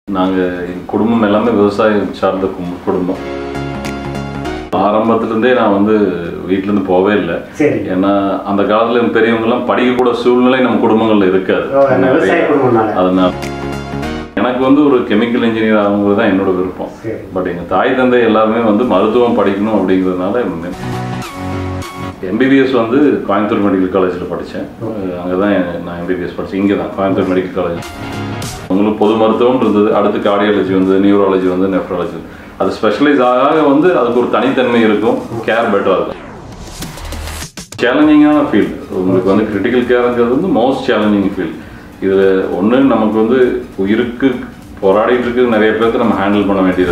நாங்கள் எங்கள் குடும்பம் எல்லாமே விவசாயம் சார்ந்த கும்- குடும்பம் ஆரம்பத்துலேருந்தே நான் வந்து வீட்டிலேருந்து போவே இல்லை சரி ஏன்னா அந்த காலத்தில் பெரியவங்கெல்லாம் படிக்கக்கூட சூழ்நிலை நம்ம குடும்பங்களில் இருக்காது ஓ, அந்த விவசாய குடும்பம்னால அதனால எனக்கு வந்து ஒரு கெமிக்கல் இன்ஜினியர் ஆகுங்கிறது தான் என்னோட விருப்பம் சரி பட் எங்கள் தாய் தந்தை எல்லாருமே வந்து மருத்துவம் படிக்கணும் அப்படிங்கிறதுனால எம்பிபிஎஸ் வந்து கோயம்புத்தூர் மெடிக்கல் காலேஜில் படித்தேன் அங்கே தான் நான் எம்பிபிஎஸ் படித்தேன் இங்கே தான் கோயம்புத்தூர் மெடிக்கல் காலேஜ் உங்களுக்கு பொது மருத்துவம் இருந்தது அடுத்து கார்டியாலஜி வந்து நியூராலஜி வந்து நெஃப்ராலஜி அது ஸ்பெஷலைஸ் ஆக ஆக வந்து அதுக்கு ஒரு தனித்தன்மை இருக்கும் கேர் பெட்டராக இருக்கும் சேலஞ்சிங்கான ஃபீல்டு உங்களுக்கு வந்து கிரிட்டிக்கல் கேருங்கிறது வந்து மோஸ்ட் சேலஞ்சிங் ஃபீல்டு இதில் ஒன்று நமக்கு வந்து உயிருக்கு போராடிட்டு இருக்கு நிறைய பேர்த்த நம்ம ஹேண்டில் பண்ண வேண்டியது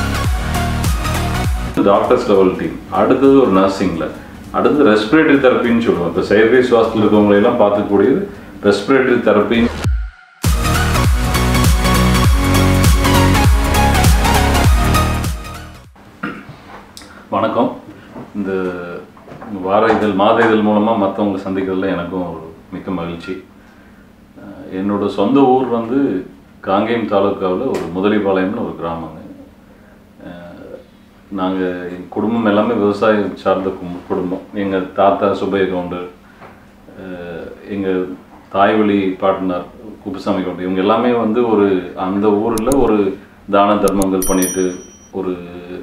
டாக்டர்ஸ் லெவல் டீம் அடுத்தது ஒரு நர்சிங்கில் அடுத்து ரெஸ்பிரேட்டரி தெரப்பின்னு சொல்லுவோம் இப்போ செயற்கை சுவாசத்தில் இருக்கவங்களையெல்லாம் பார்த்துக்கூடியது ரெஸ்பிரேட்டரி தெரப்பி வணக்கம் இந்த வார இதழ் மாத இதழ் மூலமாக மற்றவங்களை சந்திக்கிறதுல எனக்கும் ஒரு மிக்க மகிழ்ச்சி அஹ் என்னோட சொந்த ஊர் வந்து காங்கேயம் தாலுக்காவில் ஒரு முதலிபாளையம்னு ஒரு கிராமங்க நாங்கள் எங்கள் குடும்பம் எல்லாமே விவசாயம் சார்ந்த கும்- குடும்பம் எங்கள் தாத்தா சுப்பைய கவுண்டர் எங்கள் தாய்வழி பாட்டனார் குப்புசாமி கவுண்டர் இவங்க எல்லாமே வந்து ஒரு அந்த ஊரில் ஒரு தான தர்மங்கள் பண்ணிட்டு ஒரு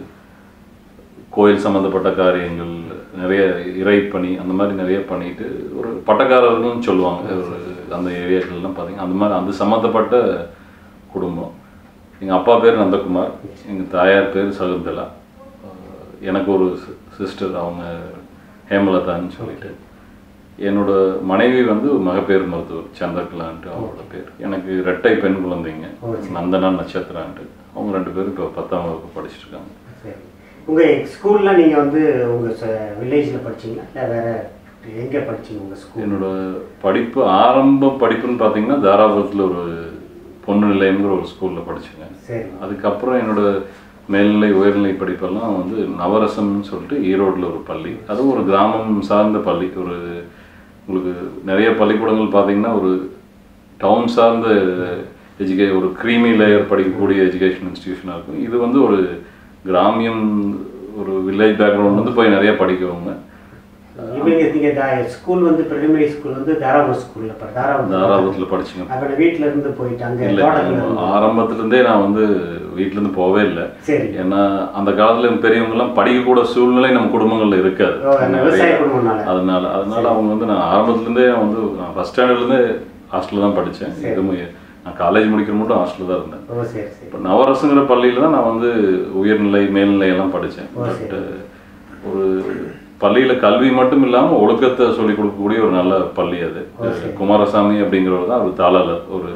கோயில் சம்மந்தப்பட்ட காரியங்கள் நிறைய இறைப்பணி அந்த மாதிரி நிறைய பண்ணிட்டு ஒரு பட்டக்காரர்கள்னு சொல்லுவாங்க ஒரு அந்த ஏரியாக்கள்லாம் பார்த்தீங்கன்னா அந்த மாதிரி அது சம்மந்தப்பட்ட குடும்பம் எங்கள் அப்பா பேர் நந்தகுமார் எங்கள் தாயார் பேர் சகுந்தலா அஹ் எனக்கு ஒரு சிஸ்டர் அவங்க ஹேமலதான்னு சொல்லிட்டு என்னோட மனைவி வந்து மகப்பேறு மருத்துவர் சந்திரகலான்ட்டு அவங்களோட பேர் எனக்கு ரெட்டை பெண் குழந்தைங்க நந்தனா நட்சத்திரான்ட்டு அவங்க ரெண்டு பேரும் இப்போ பத்தாம் வகுப்பு படிச்சுட்டு இருக்காங்க சரி உங்கள் ஸ்கூலில் நீங்கள் வந்து உங்கள் வில்லேஜில் படிச்சீங்களா இல்லை வேற எங்கே படிச்சீங்க உங்கள் ஸ்கூல் என்னோட படிப்பு ஆரம்ப படிப்புன்னு பார்த்தீங்கன்னா தாராபுரத்தில் ஒரு பொண்ணு நிலையங்கிற ஒரு ஸ்கூலில் படிச்சேங்க சரி அதுக்கப்புறம் என்னோட மேல்நிலை உயர்நிலை படிப்பெல்லாம் வந்து நவரசம்னு சொல்லிட்டு ஈரோட்டில் ஒரு பள்ளி அதுவும் ஒரு கிராமம் சார்ந்த பள்ளி ஒரு உங்களுக்கு நிறைய பள்ளிக்கூடங்கள் பார்த்தீங்கன்னா ஒரு டவுன் சார்ந்த எஜுகே ஒரு க்ரீமி லேயர் படிக்கக்கூடிய எஜுகேஷன் இன்ஸ்டிடியூஷனாக இருக்கும் இது வந்து ஒரு கிராமியம் ஒரு வில்லேஜ் பேக்ரவுண்ட் வந்து போய் நிறைய படிக்கவங்க இவங்க நீங்கள் ஸ்கூல் வந்து பிரைமரி ஸ்கூல் வந்து தாராபுரம் ஸ்கூலில் இப்போ தாராபுரம் தாராபுரத்தில் படிச்சுங்க அப்போ வீட்டில் இருந்து போயிட்டு அங்கே இல்லை தோட்டத்தில் இருந்து ஆரம்பத்துலேருந்தே நான் வந்து வீட்டிலேருந்து போவே இல்லை சரி ஏன்னா அந்த காலத்துல பெரியவங்கெல்லாம் படிக்கக்கூட சூழ்நிலை நம்ம குடும்பங்கள்ல இருக்காது ஓ, அந்த விவசாய குடும்பம்னால அதனால அதனால அவங்க வந்து நான் ஆரம்பத்துலேருந்தே வந்து நான் ஃபஸ்ட் ஸ்டாண்டர்ட்லேருந்தே ஹாஸ்டலில் தான் படித்தேன் இதுவும் நான் காலேஜ் முடிக்கிற மட்டும் ஹாஸ்டலில் தான் இருந்தேன் ஓ சரி சரி இப்போ நவரசுங்கிற பள்ளியில் தான் நான் வந்து உயர்நிலை மேல்நிலை எல்லாம் படித்தேன் பட் ஒரு பள்ளியில் கல்வி மட்டும் இல்லாமல் ஒழுக்கத்தை சொல்லிக் கொடுக்கக்கூடிய ஒரு நல்ல பள்ளி அது குமாரசாமி அப்படிங்கிறவர் தான் அவர் தாளர் ஒரு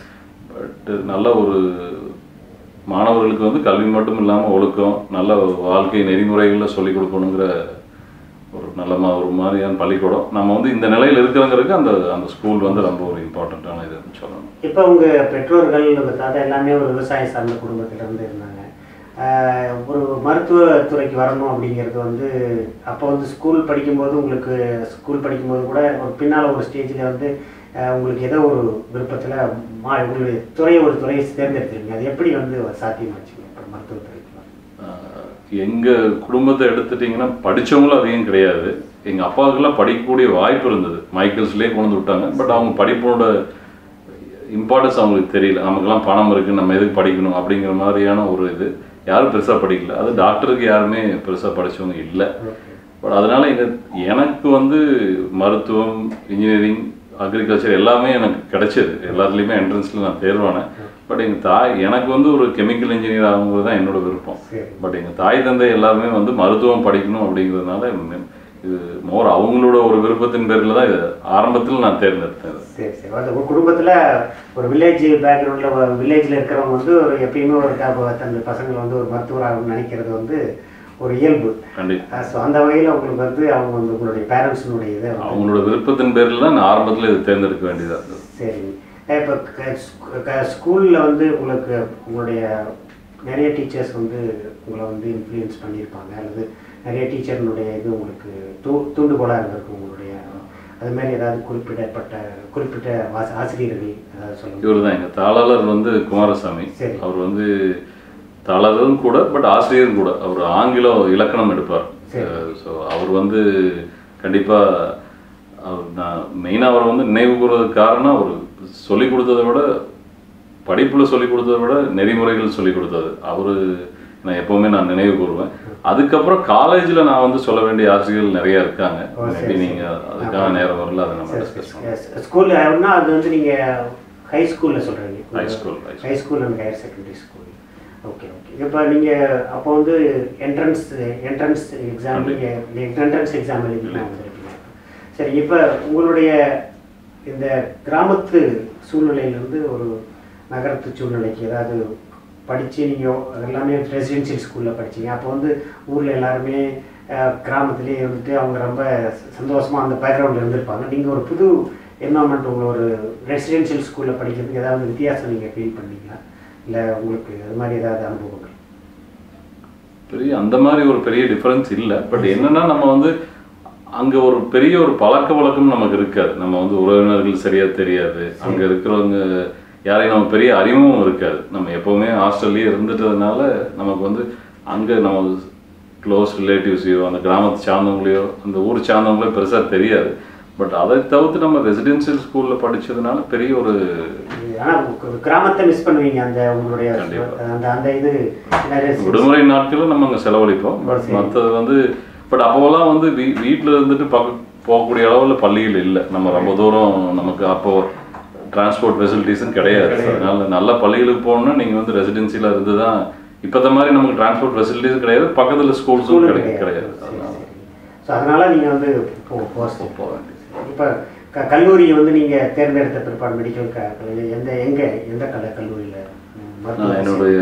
பட் நல்ல ஒரு மாணவர்களுக்கு வந்து கல்வி மட்டும் இல்லாமல் ஒழுக்கம் நல்ல வாழ்க்கை நெறிமுறைகளில் சொல்லிக் கொடுக்கணுங்கிற ஒரு நல்ல மா ஒரு மாதிரியான பள்ளிக்கூடம் நம்ம வந்து இந்த நிலையில் இருக்கிறவங்களுக்கு அந்த அந்த ஸ்கூல் வந்து ரொம்ப ஒரு இம்பார்ட்டண்ட்டான இதுன்னு சொல்லணும் இப்போ உங்கள் பெற்றோர்கள் உங்கள் தாத்தா எல்லாமே ஒரு விவசாயம் சார்ந்த குடும்பத்துல இருந்து இருந்தாங்க ஆஹ் ஒரு மருத்துவத்துறைக்கு வரணும் அப்படிங்கிறது வந்து அப்போ வந்து ஸ்கூல் படிக்கும்போது உங்களுக்கு ஸ்கூல் படிக்கும்போது கூட ஒரு பின்னால் ஒரு ஸ்டேஜில் வந்து ஆஹ் உங்களுக்கு ஏதோ ஒரு விருப்பத்தில் மா உங்களுடைய துறையை ஒரு துறையை தேர்ந்தெடுத்துருங்க அது எப்படி வந்து சாத்தியமாச்சுங்க இப்போ மருத்துவத்துறைக்கு ஆஹ் எங்க குடும்பத்தை எடுத்துட்டிங்கன்னா படிச்சவங்களும் அதிகம் கிடையாது எங்க அப்பாவுக்கெல்லாம் படிக்கக்கூடிய வாய்ப்பு இருந்தது மைக்கேல்ஸ்லேயே கொண்டு வந்து விட்டாங்க பட் அவங்க படிப்போட இம்பார்ட்டன்ஸ் அவங்களுக்கு தெரியல நமக்கெல்லாம் பணம் இருக்கு நம்ம எதுக்கு படிக்கணும் அப்படிங்கிற மாதிரியான ஒரு இது யாரும் பெருசா படிக்கல அது டாக்டருக்கு யாருமே பெருசா படிச்சவங்க இல்லை பட் அதனால எங்க எனக்கு வந்து மருத்துவம் இன்ஜினியரிங் அக்ரிகல்ச்சர் எல்லாமே எனக்கு கிடைச்சது எல்லாத்துலேயுமே என்ட்ரன்ஸில் நான் தேர்வானேன் பட் எங்கள் தாய் எனக்கு வந்து ஒரு கெமிக்கல் இன்ஜினியர் ஆகுங்கிறது தான் என்னோட விருப்பம் சரி பட் எங்கள் தாய் தந்தை எல்லாருமே வந்து மருத்துவம் படிக்கணும் அப்படிங்கிறதுனால மெ- இது மோர் அவங்களோட ஒரு விருப்பத்தின் பேரில் தான் இது ஆரம்பத்தில் நான் தேர்ந்தெடுத்தேன் இது. சரி சரி அது உங்கள் குடும்பத்தில் ஒரு வில்லேஜ் பேக்ரவுண்டில் வில்லேஜில் இருக்கிறவங்க வந்து ஒரு எப்பயுமே ஒரு க- தன் பசங்களை வந்து ஒரு மருத்துவராகணும்னு நினைக்கிறது வந்து ஒரு இயல்பு கண்டிப்பா ஸோ அந்த வகையில் உங்களுக்கு வந்து அவங்க வந்து உங்களுடைய பேரண்ட்ஸினுடைய இதை வந்து அவங்களோட விருப்பத்தின் பேரில் தான் நான் ஆரம்பத்தில் இது தேர்ந்தெடுக்க வேண்டியதாக இருந்தது சரிங்க இப்போ ஸ்கூலில் வந்து உங்களுக்கு உங்களுடைய நிறைய டீச்சர்ஸ் வந்து உங்களை வந்து இன்ஃப்ளூயன்ஸ் பண்ணியிருப்பாங்க அல்லது நிறைய டீச்சர்னுடைய இது உங்களுக்கு தூ தூண்டுகோலாக இருந்திருக்கும் உங்களுடைய அது மாதிரி ஏதாவது குறிப்பிடப்பட்ட குறிப்பிட்ட வாச- ஆசிரியர்கள் ஏதாவது சொல்லுங்க இவர் தான் எங்கள் தாளாளர் வந்து குமாரசாமி சரி. அவர் வந்து தாளாளரும் கூட பட் ஆசிரியரும் கூட அவர் ஆங்கிலம் இலக்கணம் எடுப்பார் ஸோ அவர் வந்து கண்டிப்பாக அவர் நான் மெயினாக அவரை வந்து நினைவு கூறுறதுக்கு காரணம் அவர் சொல்லிக் கொடுத்ததை விட படிப்பில் சொல்லிக் கொடுத்ததை விட நெறிமுறைகள் சொல்லிக் கொடுத்தது அவர் நான் எப்போவுமே நான் நினைவு கூறுவேன் அதுக்கப்புறம் காலேஜில் நான் வந்து சொல்ல வேண்டிய ஆசிரியர்கள் நிறைய இருக்காங்க ஓ, சரி, மேபி நீங்கள் அதுக்கான நேரம் வரல அதை நம்ம டிஸ்கஸ் பண்ணலாம் ஸ்கூலில் அப்படின்னா அது வந்து நீங்கள் ஹை ஸ்கூலில் சொல்கிறீங்க High school, high school. High school and higher secondary school okay okay இப்போ நீங்கள் அப்போ வந்து என்ட்ரன்ஸ் என்ட்ரன்ஸ் எக்ஸாம் நீங்கள் என்ட்ரன்ஸ் எக்ஸாம் எழுதிக்கலாம் வந்திருக்கீங்க சரி இப்போ உங்களுடைய இந்த கிராமத்து சூழ்நிலையிலேருந்து ஒரு நகரத்து சூழ்நிலைக்கு ஏதாவது படித்து நீங்கள் எல்லாமே ரெசிடென்ஷியல் ஸ்கூலில் படிச்சீங்க அப்போ வந்து ஊரில் எல்லாருமே அஹ், கிராமத்திலே இருந்துட்டு அவங்க ரொம்ப சந்தோஷமாக அந்த பேக்ரவுண்டில் இருந்திருப்பாங்க நீங்கள் ஒரு புது என்வரான்மெண்ட் உங்களை ஒரு ரெசிடென்ஷியல் ஸ்கூலில் படிக்கிறதுக்கு ஏதாவது வித்தியாசம் நீங்கள் ஃபீல் பண்ணீங்களா இல்லை உங்களுக்கு அது மாதிரி ஏதாவது அனுபவங்கள் பெரிய அந்த மாதிரி ஒரு பெரிய டிஃபரன்ஸ் இல்லை பட் என்னன்னா நம்ம வந்து அங்க ஒரு பெரிய ஒரு பழக்க வழக்கம் நமக்கு இருக்காது நம்ம வந்து உறவினர்கள் சரியா தெரியாது அங்க இருக்கிறவங்க யாரையும் நம்ம பெரிய அறிமுகம் இருக்காது நம்ம எப்பவுமே ஹாஸ்டல்லையே இருந்துட்டதுனால நமக்கு வந்து அங்க நம்ம க்ளோஸ் ரிலேட்டிவ்ஸையோ அந்த கிராமத்தை சார்ந்தவங்களையோ அந்த ஊர் சார்ந்தவங்களோ பெருசா தெரியாது பட் அதை தவிர்த்து நம்ம ரெசிடென்சியல் ஸ்கூல்ல படிச்சதுனால பெரிய ஒரு ஆனால் கிராமத்தை மிஸ் பண்ணுவீங்க அந்த உங்களுடைய கண்டிப்பா. அந்த அந்த இது நிறைய விடுமுறை நாட்களில் நம்ம அங்கே செலவழிப்போம் பட் மற்றது வந்து பட் அப்போலாம் வந்து வீ வீட்டில் இருந்துட்டு பக்க போகக்கூடிய அளவில் பள்ளிகள் இல்லை நம்ம ரொம்ப தூரம் நமக்கு அப்போ டிரான்ஸ்போர்ட் ஃபெசிலிட்டிஸும் கிடையாது அதனால நல்ல பள்ளிகளுக்கு போகணும்னா நீங்கள் வந்து ரெசிடென்சியில் இருந்து தான் இப்போத்த மாதிரி நமக்கு டிரான்ஸ்போர்ட் ஃபெசிலிட்டிஸும் கிடையாது பக்கத்தில் ஸ்கூல்ஸும் கிடையாது கிடையாது அதனால ஸோ அதனால நீங்கள் வந்து போ போஸ்ட் போக வேண்டியது இப்போ க கல்லூரியை வந்து நீங்கள் தேர்ந்தெடுத்த பிற்பாடு மெடிக்கல் க எந்த எங்கே எந்த கல கல்லூரியில் நான் என்னுடைய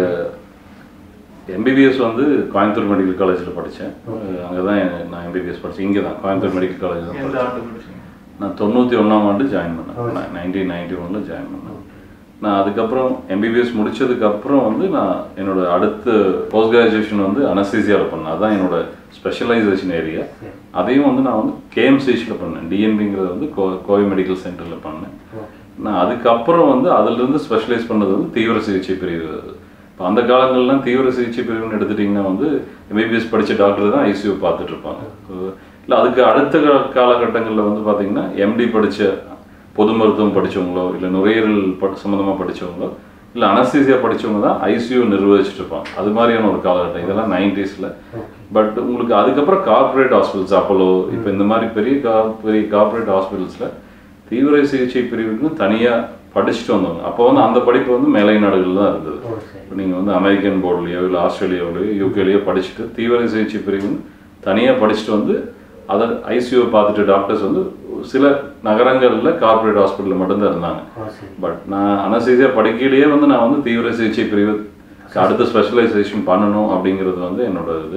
எம்பிபிஎஸ் வந்து கோயம்புத்தூர் மெடிக்கல் காலேஜில் படித்தேன் அங்கே தான் நான் எம்பிபிஎஸ் படித்தேன் இங்கே தான் கோயம்புத்தூர் மெடிக்கல் காலேஜ் தான் எந்த படிச்சேன். ஆண்டு படிச்சீங்க நான் தொண்ணூற்றி ஒன்றாம் ஆண்டு ஜாயின் பண்ணேன் நைன்டீன் நைன்டி ஒனில் ஜாயின் பண்ணேன் நான் அதுக்கப்புறம் எம்பிபிஎஸ் முடிச்சதுக்கப்புறம் வந்து நான் என்னோட அடுத்த போஸ்ட் கிராஜுவேஷன் வந்து அனஸ்தீசியாவில் பண்ணேன் அதான் என்னோட ஸ்பெஷலைசேஷன் ஏரியா அதையும் வந்து நான் வந்து கேஎம்சிஹெச்சில் பண்ணேன் டிஎன்பிங்கிறத வந்து கோ கோவை மெடிக்கல் சென்டரில் பண்ணேன் நான் அதுக்கப்புறம் வந்து அதிலிருந்து ஸ்பெஷலைஸ் பண்ணது வந்து தீவிர சிகிச்சை பிரிவு இப்போ அந்த காலங்கள்லாம் தீவிர சிகிச்சை பிரிவுன்னு எடுத்துட்டிங்கன்னா வந்து எம்பிபிஎஸ் படித்த டாக்டர் தான் ஐசியூ பார்த்துட்டு இருப்பாங்க இல்லை அதுக்கு அடுத்த கா- காலகட்டங்களில் வந்து பார்த்தீங்கன்னா எம்டி படித்த பொது மருத்துவம் படிச்சவங்களோ இல்லை நுரையீரல் படி சம்மந்தமாக படிச்சவங்களோ இல்லை அனஸ்தீசியா படிச்சவங்க தான் ஐசியூ நிர்வகிச்சுட்டு இருப்பாங்க அது மாதிரியான ஒரு காலகட்டம் இதெல்லாம் நைன்டிஸில் பட் உங்களுக்கு அதுக்கப்புறம் கார்ப்பரேட் ஹாஸ்பிட்டல்ஸ் அப்போலோ இப்போ இந்த மாதிரி பெரிய கா பெரிய கார்ப்பரேட் ஹாஸ்பிட்டல்ஸில் தீவிர சிகிச்சை பிரிவுக்குன்னு தனியாக படிச்சுட்டு வந்தவங்க அப்போ வந்து அந்த படிப்பு வந்து மேலை நாடுகள் தான் இருந்தது ஓ சரி இப்போ நீங்கள் வந்து அமெரிக்கன் போர்ட்லேயோ இல்லை ஆஸ்திரேலியாவிலையோ யூகேலையோ படிச்சுட்டு தீவிர சிகிச்சை பிரிவுன்னு தனியாக படிச்சுட்டு வந்து அதை ஐசியூ பார்த்துட்டு டாக்டர்ஸ் வந்து சில நகரங்களில் கார்ப்பரேட் ஹாஸ்பிட்டலில் மட்டும்தான் இருந்தாங்க ஓ சரி பட் நான் அனசீசியா படிக்கையிலேயே வந்து நான் வந்து தீவிர சிகிச்சை பிரிவு அடுத்த ஸ்பெஷலைசேஷன் பண்ணணும் அப்படிங்கிறது வந்து என்னோட இது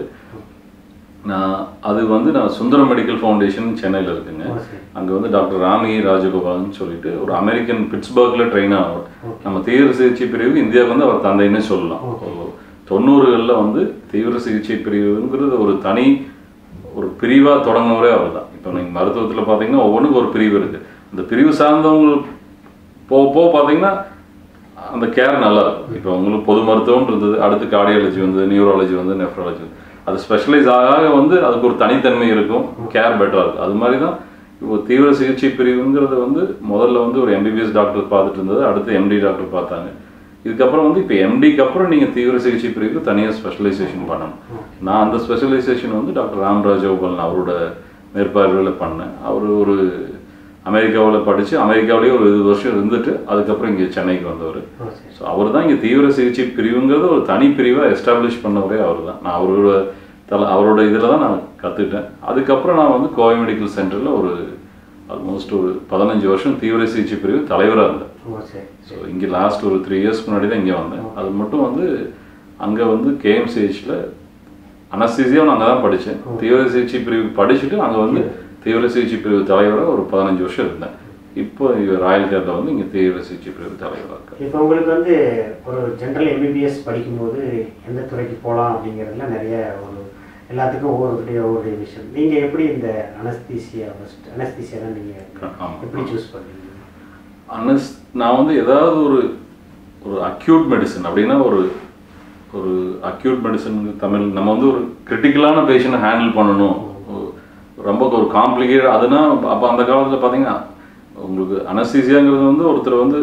நான் அது வந்து நான் சுந்தரம் மெடிக்கல் ஃபவுண்டேஷன் சென்னையில் இருக்குங்க ஓ சரி அங்கே வந்து டாக்டர் ராமி ராஜகோபால்னு சொல்லிட்டு ஒரு அமெரிக்கன் பிட்ஸ்பர்கில் ட்ரெயின் ஆனவர் நம்ம தீவிர சிகிச்சை பிரிவு இந்தியாவுக்கு வந்து அவர் தந்தைன்னு சொல்லலாம் தொண்ணூறுகளில் வந்து தீவிர சிகிச்சை பிரிவுங்கிறது ஒரு தனி ஒரு பிரிவாக தொடங்கினவரே அவர் தான் இப்போ நீங்கள் மருத்துவத்தில் பார்த்தீங்கன்னா ஒவ்வொன்றுக்கும் ஒரு பிரிவு இருக்குது அந்த பிரிவு சார்ந்தவங்க போக போக பார்த்தீங்கன்னா அந்த கேர் நல்லா இருக்கும் இப்போ உங்களுக்கு பொது மருத்துவம் இருந்தது அடுத்து கார்டியாலஜி வந்து நியூராலஜி வந்து நெஃப்ராலஜி அது ஸ்பெஷலைஸ் ஆக ஆக வந்து அதுக்கு ஒரு தனித்தன்மை இருக்கும் கேர் பெட்டராக இருக்கும் அது மாதிரி தான் இப்போ தீவிர சிகிச்சை பிரிவுங்கிறது வந்து முதல்ல வந்து ஒரு எம்பிபிஎஸ் டாக்டர் பார்த்துட்டு இருந்தது அடுத்து எம்டி டாக்டர் பார்த்தாங்க இதுக்கப்புறம் வந்து இப்போ எம்டிக்கு அப்புறம் நீங்கள் தீவிர சிகிச்சை பிரிவுக்கு தனியாக ஸ்பெஷலைசேஷன் பண்ணணும் நான் அந்த ஸ்பெஷலைசேஷன் வந்து டாக்டர் ராம்ராஜ் கோபாலன் அவரோட மேற்பார்வையில் பண்ணேன் அவர் ஒரு அமெரிக்காவில் படித்து அமெரிக்காவிலேயே ஒரு இருபது வருஷம் இருந்துட்டு அதுக்கப்புறம் இங்கே சென்னைக்கு வந்தவர் ஓ சரி ஸோ அவர் தான் இங்கே தீவிர சிகிச்சை பிரிவுங்கிறது ஒரு தனி பிரிவாக எஸ்டாப்ளிஷ் பண்ணவரே அவர் தான் நான் அவரோட தலை அவரோட இதில் தான் நான் கற்றுக்கிட்டேன் அதுக்கப்புறம் நான் வந்து கோவை மெடிக்கல் சென்டரில் ஒரு ஆல்மோஸ்ட் ஒரு பதினஞ்சு வருஷம் தீவிர சிகிச்சை பிரிவு தலைவராக இருந்தேன் ஓ சரி ஸோ இங்கே லாஸ்ட் ஒரு த்ரீ இயர்ஸ் முன்னாடி தான் இங்கே வந்தேன் அது மட்டும் வந்து அங்கே வந்து கேஎம்சிஹெச்சில் அனஸ்தீசியாவும் அங்கே தான் படித்தேன் தீவிர சிகிச்சை பிரிவு படிச்சுட்டு அங்கே வந்து தீவிர சிகிச்சை பிரிவு தலைவராக ஒரு பதினஞ்சு வருஷம் இருந்தேன் இப்போ இவர் ராயல் கேரில் வந்து இங்கே தீவிர சிகிச்சை பிரிவு தலைவராக இருக்கார் இப்போ உங்களுக்கு வந்து ஒரு ஜென்ரல் எம்பிபிஎஸ் படிக்கும்போது எந்த துறைக்கு போகலாம் அப்படிங்கிறதுல நிறைய ஒரு எல்லாத்துக்கும் ஒவ்வொருடைய ஒவ்வொரு விஷயம் நீங்கள் எப்படி இந்த அனஸ்தீசியா ஃபஸ்ட் அனஸ்தீசியா தான் நீங்கள் ஆமாம் எப்படி சூஸ் பண்ணீங்க அனஸ் நான் வந்து ஏதாவது ஒரு ஒரு அக்யூட் மெடிசன் அப்படின்னா ஒரு ஒரு அக்யூட் மெடிசன் தமிழ் நம்ம வந்து ஒரு கிரிட்டிக்கலான பேஷண்ட்டை ஹேண்டில் பண்ணணும் ஒரு- ரொம்ப ஒரு காம்ப்ளிகேட் அதுனா அப்போ அந்த காலத்தில் பார்த்தீங்கன்னா உங்களுக்கு அனஸ்தீசியாங்கிறது வந்து ஒருத்தர் வந்து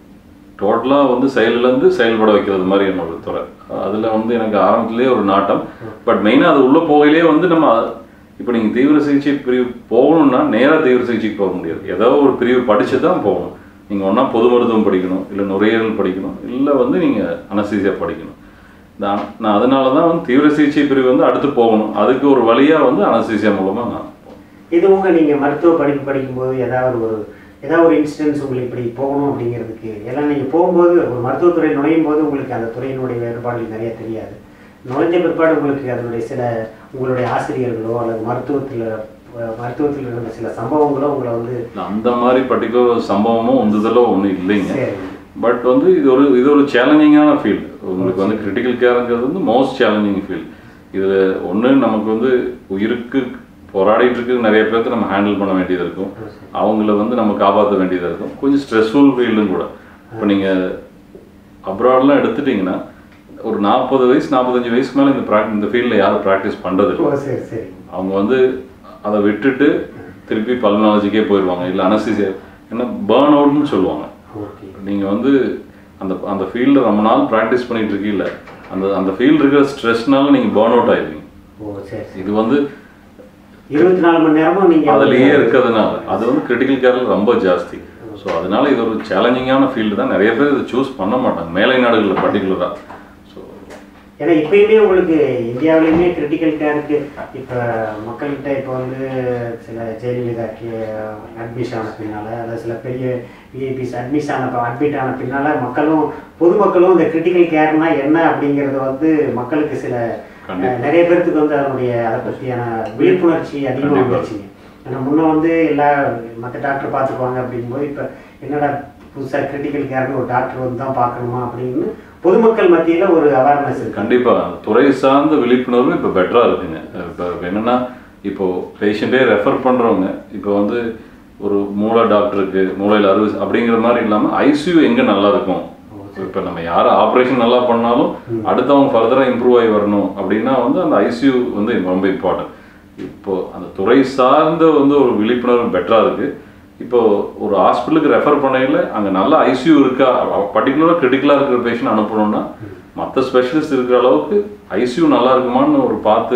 டோட்டலாக வந்து செயலிலேருந்து செயல்பட வைக்கிறது மாதிரி என்னோட துறை அதில் வந்து எனக்கு ஆரம்பத்திலே ஒரு நாட்டம் பட் மெயினாக அது உள்ளே போகையிலே வந்து நம்ம இப்போ நீங்கள் தீவிர சிகிச்சை பிரிவு போகணும்னா நேராக தீவிர சிகிச்சைக்கு போக முடியாது ஏதோ ஒரு பிரிவு படித்து தான் போகணும் நீங்கள் ஒன்றா பொது மருத்துவம் படிக்கணும் இல்லை நுரையீரல் படிக்கணும் இல்லை வந்து நீங்கள் அனஸ்தீசியா படிக்கணும் நான் நான் அதனால தான் வந்து தீவிர சிகிச்சை பிரிவு வந்து அடுத்து போகணும் அதுக்கு ஒரு வழியாக வந்து அனஸ்தீசியா மூலமாக நான் போனேன். இது உங்க நீங்க மருத்துவ படிப்பு படிக்கும்போது ஏதாவது ஒரு ஏதாவது ஒரு இன்சிடென்ட்ஸ் உங்களுக்கு இப்படி போகணும் அப்படிங்கிறதுக்கு எல்லாம் நீங்க போகும்போது ஒரு மருத்துவத்துறை நுழையும் போது உங்களுக்கு அந்த துறையினுடைய வேறுபாடுகள் நிறைய தெரியாது நுழைஞ்ச பிற்பாடு உங்களுக்கு அதனுடைய சில உங்களுடைய ஆசிரியர்களோ அல்லது மருத்துவத்தில் மருத்துவத்தில் இருந்த சில சம்பவங்களோ உங்களை வந்து இல்ல, அந்த மாதிரி பர்டிகுலர் சம்பவமும் உந்துதலோ ஒன்றும் இல்லைங்க சரி பட் வந்து இது ஒரு இது ஒரு சேலஞ்சிங்கான ஃபீல்டு உங்களுக்கு வந்து கிரிட்டிக்கல் கேருங்கிறது வந்து மோஸ்ட் சேலஞ்சிங் ஃபீல்டு இதில் ஒன்று நமக்கு வந்து உயிருக்கு போராடிட்டு இருக்கு நிறைய பேர்த்து நம்ம ஹேண்டில் பண்ண வேண்டியது இருக்கும் அவங்கள வந்து நம்ம காப்பாற்ற வேண்டியது இருக்கும் கொஞ்சம் ஸ்ட்ரெஸ்ஃபுல் ஃபீல்டும் கூட இப்போ நீங்கள் அப்ராட்லாம் எடுத்துட்டிங்கன்னா ஒரு நாற்பது வயசு நாற்பத்தஞ்சு வயசுக்கு மேலே இந்த ப்ராக் இந்த ஃபீல்டில் யாரும் ப்ராக்டிஸ் பண்ணுறது ஓ சரி சரி அவங்க வந்து அதை விட்டுட்டு திருப்பி பல்மனாலஜிக்கே போயிடுவாங்க இல்லை அனஸ்தீசியா ஏன்னா பேர்ன் அவுட்னு சொல்லுவாங்க ஓகே நீங்கள் வந்து அந்த அந்த ஃபீல்டில் ரொம்ப நாள் ப்ராக்டிஸ் பண்ணிட்டு இருக்கீங்கள அந்த அந்த ஃபீல்டு இருக்கிற ஸ்ட்ரெஸ்னால நீங்கள் பேர்ன் அவுட் ஆயிடுவீங்க ஓ சரி சரி இது வந்து இருபத்தி நாலு மணி நேரமும் நீங்க அதுலேயே இருக்கிறதுனால அது வந்து கிரிட்டிக்கல் கேரில் ரொம்ப ஜாஸ்தி ஸோ அதனால இது ஒரு சேலஞ்சிங்கான ஃபீல்டு தான் நிறைய பேர் இதை சூஸ் பண்ண மாட்டாங்க மேலை நாடுகளில் பர்டிகுலராக ஸோ ஏன்னா இப்பயுமே உங்களுக்கு இந்தியாவிலையுமே கிரிட்டிக்கல் கேருக்கு இப்போ மக்கள்கிட்ட இப்போ வந்து சில ஜெயலலிதாக்கு அட்மிஷன் ஆன பின்னால் அல்லது சில பெரிய விஐபிஸ் அட்மிஷன் ஆன அட்மிட் ஆன பின்னால் மக்களும் பொதுமக்களும் இந்த கிரிட்டிக்கல் கேர்னா என்ன அப்படிங்கிறது வந்து மக்களுக்கு சில கண்டிப்பா. அஹ், நிறைய பேர்த்துக்கு வந்து அதனுடைய அதை பற்றியான விழிப்புணர்ச்சி அதிகமாக கண்டிப்பா. வந்துருச்சுங்க ஏன்னா முன்ன வந்து எல்லா மற்ற டாக்டர் பார்த்துக்குவாங்க அப்படிங்கும்போது இப்போ என்னடா புதுசாக கிரிட்டிக்கல் கேர்னு ஒரு டாக்டர் வந்து தான் பார்க்கணுமா அப்படின்னு பொதுமக்கள் மத்தியில் ஒரு அவேர்னஸ் இருக்கு கண்டிப்பா அந்த துறை சார்ந்த விழிப்புணர்வு இப்போ பெட்டராக இருக்குங்க இப்போ என்னன்னா இப்போ பேஷண்ட்டே ரெஃபர் பண்றவங்க இப்போ வந்து ஒரு மூளை டாக்டருக்கு மூளையில் அறுவை அப்படிங்கிற மாதிரி இல்லாமல் ஐசியூ எங்கே நல்லா இருக்கும் இப்போ நம்ம யார் ஆப்ரேஷன் நல்லா பண்ணாலும் அடுத்தவங்க ஃபர்தராக இம்ப்ரூவ் ஆகி வரணும் அப்படின்னா வந்து அந்த ஐசியூ வந்து ரொம்ப இம்பார்ட்டன்ட் இப்போ அந்த துறை சார்ந்த வந்து ஒரு விழிப்புணர்வு பெட்டராக இருக்கு இப்போ ஒரு ஹாஸ்பிட்டலுக்கு ரெஃபர் பண்ணையில் அங்கே நல்ல ஐசியூ இருக்கா பர்டிகுலராக கிரிட்டிக்கலாக இருக்கிற பேஷண்ட் அனுப்பணும்னா மற்ற ஸ்பெஷலிஸ்ட் இருக்கிற அளவுக்கு ஐசியூ நல்லா இருக்குமான்னு ஒரு பார்த்து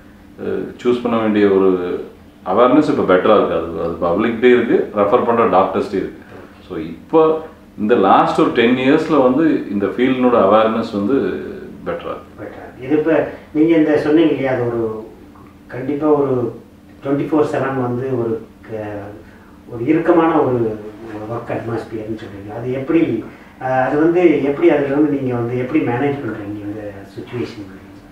சூஸ் பண்ண வேண்டிய ஒரு அவேர்னஸ் இப்போ பெட்டராக இருக்குது அது அது பப்ளிக்டே இருக்குது ரெஃபர் பண்ணுற டாக்டர்ஸ்டே இருக்குது ஸோ இப்போ இந்த லாஸ்ட் ஒரு டென் இயர்ஸில் வந்து இந்த ஃபீல்டினோட அவேர்னஸ் வந்து பெட்டராக இருக்குது Better. இது இப்போ நீங்கள் இந்த சொன்னீங்க இல்லையா அது ஒரு கண்டிப்பாக ஒரு டுவெண்ட்டி ஃபோர் செவன் வந்து ஒரு க- ஒரு இறுக்கமான ஒரு ஒர்க் அட்மாஸ்பியர்னு சொல்றீங்க அது எப்படி அஹ், அது வந்து எப்படி அதுல இருந்து நீங்கள் வந்து எப்படி மேனேஜ் பண்ணுறீங்க இந்த சுச்சுவேஷன்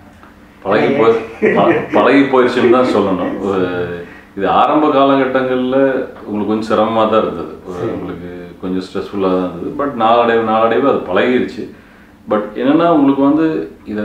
பழகி போய் ப- பழகி போயிடுச்சுன்னு தான் சொல்லணும் ஒரு இது ஆரம்ப காலகட்டங்களில் உங்களுக்கு கொஞ்சம் சிரமமாக தான் இருந்தது ஒரு உங்களுக்கு கொஞ்சம் ஸ்ட்ரெஸ்ஃபுல்லாக தான் இருந்தது பட் நாளடைவு நாளடைவு அது பழகிருச்சு பட் என்னன்னா உங்களுக்கு வந்து இதை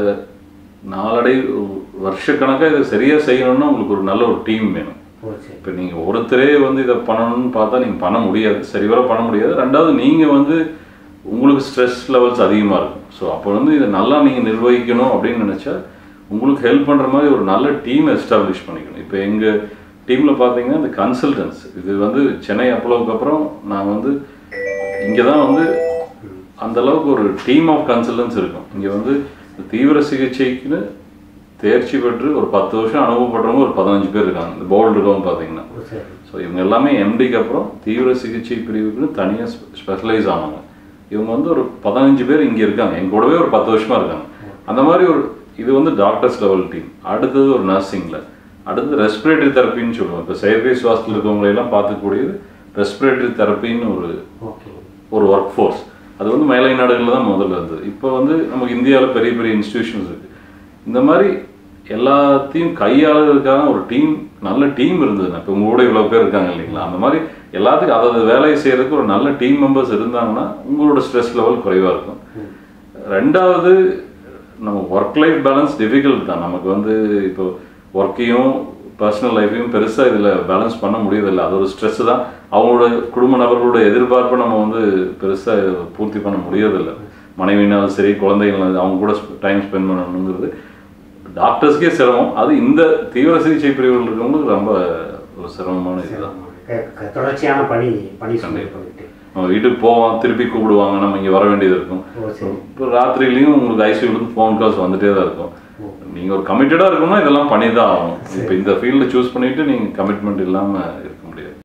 நாளடைவு வருஷக்கணக்காக இதை சரியாக செய்யணும்னா உங்களுக்கு ஒரு நல்ல ஒரு டீம் வேணும் ஓ சரி இப்போ நீங்கள் ஒருத்தரே வந்து இதை பண்ணணும்னு பார்த்தா நீங்கள் பண்ண முடியாது சரிவர பண்ண முடியாது ரெண்டாவது நீங்கள் வந்து உங்களுக்கு ஸ்ட்ரெஸ் லெவல்ஸ் அதிகமாக இருக்கும் ஸோ அப்போ வந்து இதை நல்லா நீங்கள் நிர்வகிக்கணும் அப்படின்னு நினச்சா உங்களுக்கு ஹெல்ப் பண்ணுற மாதிரி ஒரு நல்ல டீம் எஸ்டாப்ளிஷ் பண்ணிக்கணும் இப்போ எங்கள் டீமில் பார்த்தீங்கன்னா இந்த கன்சல்டன்ஸ் இது வந்து சென்னை அப்போலோவுக்கு அப்புறம் நான் வந்து இங்கே தான் வந்து அந்த அளவுக்கு ஒரு டீம் ஆஃப் கன்சல்டன்ஸ் இருக்கும் இங்கே வந்து இந்த தீவிர சிகிச்சைக்குன்னு தேர்ச்சி பெற்று ஒரு பத்து வருஷம் அனுபவப்படுறவங்க ஒரு பதினஞ்சு பேர் இருக்காங்க இந்த போர்டு இருக்கவங்க பார்த்தீங்கன்னா ஓ சரி ஸோ இவங்க எல்லாமே எம்டிக்கு அப்புறம் தீவிர சிகிச்சை பிரிவுக்குன்னு தனியாக ஸ்பெஷலைஸ் ஆனாங்க இவங்க வந்து ஒரு பதினஞ்சு பேர் இங்கே இருக்காங்க எங்க கூடவே ஒரு பத்து வருஷமா இருக்காங்க அந்த மாதிரி ஒரு இது வந்து டாக்டர்ஸ் லெவல் டீம் அடுத்தது ஒரு நர்சிங்கில் அடுத்து ரெஸ்பிரேட்டரி தெரப்பின்னு சொல்லுவோம் இப்போ செயற்கை சுவாசத்தில் இருக்கவங்களை எல்லாம் பார்த்துக்கூடியது ரெஸ்பிரேட்டரி தெரப்பின்னு ஒரு ஓகே ஒரு ஒர்க் ஃபோர்ஸ் அது வந்து மேலை நாடுகளில் தான் முதல்ல இருந்தது இப்போ வந்து நமக்கு இந்தியாவில் பெரிய பெரிய இன்ஸ்டிடியூஷன்ஸ் இருக்கு இந்த மாதிரி எல்லாத்தையும் கையாளுறதுக்கான ஒரு டீம் நல்ல டீம் இருந்ததுன்னா இப்போ உங்க கூட இவ்வளோ பேர் இருக்காங்க இல்லைங்களா அந்த மாதிரி எல்லாத்துக்கும் அதாவது வேலையை செய்யறதுக்கு ஒரு நல்ல டீம் மெம்பர்ஸ் இருந்தாங்கன்னா உங்களோட ஸ்ட்ரெஸ் லெவல் குறைவாக இருக்கும் ரெண்டாவது நம்ம ஒர்க் லைஃப் பேலன்ஸ் டிஃபிகல்ட் தான் நமக்கு வந்து இப்போ ஒர்க்கையும் பர்சனல் லைஃப்பையும் பெருசாக இதில் பேலன்ஸ் பண்ண முடியதில்லை அது ஒரு ஸ்ட்ரெஸ் தான் அவங்களோட குடும்ப நபர்களோட எதிர்பார்ப்பை நம்ம வந்து பெருசாக பூர்த்தி பண்ண முடியறதில்லை மனைவினாலும் சரி குழந்தைகள் அவங்க கூட டைம் ஸ்பெண்ட் பண்ணணுங்கிறது டாக்டர்ஸ்க்கே சிரமம் அது இந்த தீவிர சிகிச்சை பிரிவுகள் இருக்கவங்களுக்கு ரொம்ப ஒரு சிரமமான இதுதான் க- க- தொடர்ச்சியான பணி பணி சுமை போயிட்டு நம்ம வீட்டுக்கு போவோம் திருப்பி கூப்பிடுவாங்க நம்ம இங்கே வர வேண்டியது இருக்கும் ஓ சரி இப்போ ராத்திரிலையும் உங்களுக்கு ஐசியூலேருந்து ஃபோன் கால்ஸ் வந்துட்டே தான் இருக்கும் நீங்கள் ஒரு கமிட்டடாக இருக்கணும்னா இதெல்லாம் பண்ணி தான் ஆகணும் இப்போ இந்த ஃபீல்டு சூஸ் பண்ணிட்டு நீங்கள் கமிட்மெண்ட் இல்லாமல்